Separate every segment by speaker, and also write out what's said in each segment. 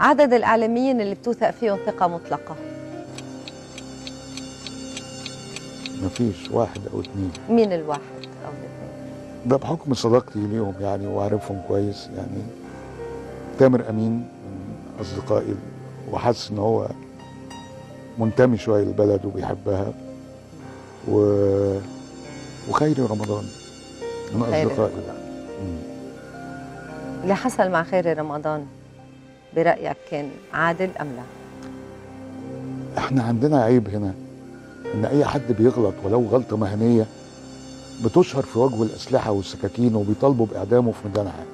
Speaker 1: عدد الاعلاميين اللي بتوثق فيهم ثقه مطلقه
Speaker 2: مفيش واحد او اتنين
Speaker 1: مين الواحد او الاثنين
Speaker 2: ده بحكم صداقتي ليهم يعني واعرفهم كويس يعني تامر امين من اصدقائي وحاسس ان هو منتمي شويه للبلد وبيحبها و وخيري رمضان من
Speaker 1: خيري
Speaker 2: اصدقائي
Speaker 1: رمضان.
Speaker 2: مم.
Speaker 1: اللي حصل مع خيري رمضان برايك كان عادل ام لا
Speaker 2: احنا عندنا عيب هنا ان اي حد بيغلط ولو غلطه مهنيه بتشهر في وجهه الاسلحه والسكاكين وبيطالبوا باعدامه في ميدان عام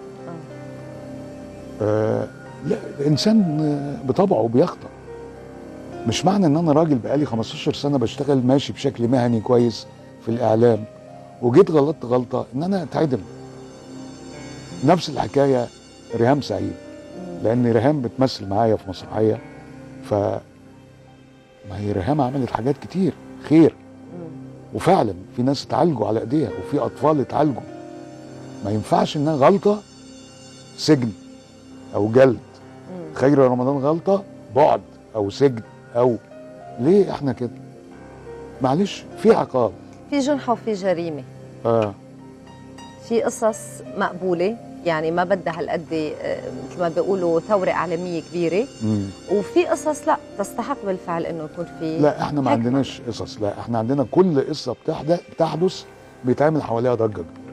Speaker 2: آه لا الانسان آه، بطبعه بيخطأ مش معنى ان انا راجل بقالي 15 سنه بشتغل ماشي بشكل مهني كويس في الاعلام وجيت غلطت غلطه ان انا اتعدم نفس الحكايه ريهام سعيد لان ريهام بتمثل معايا في مسرحيه ف ما هي ريهام عملت حاجات كتير خير وفعلا في ناس اتعالجوا على ايديها وفي اطفال اتعالجوا ما ينفعش انها غلطه سجن او جلد خير رمضان غلطه بعد او سجن او ليه احنا كده معلش في عقاب
Speaker 1: في جنحه وفي جريمه
Speaker 2: اه
Speaker 1: في قصص مقبوله يعني ما بدها هالقد آه، مثل ما بيقولوا ثوره اعلاميه كبيره
Speaker 2: مم.
Speaker 1: وفي قصص لا تستحق بالفعل انه يكون في
Speaker 2: لا احنا ما
Speaker 1: حكمة.
Speaker 2: عندناش قصص لا احنا عندنا كل قصه بتحدث بتحدث بيتعمل حواليها ضجه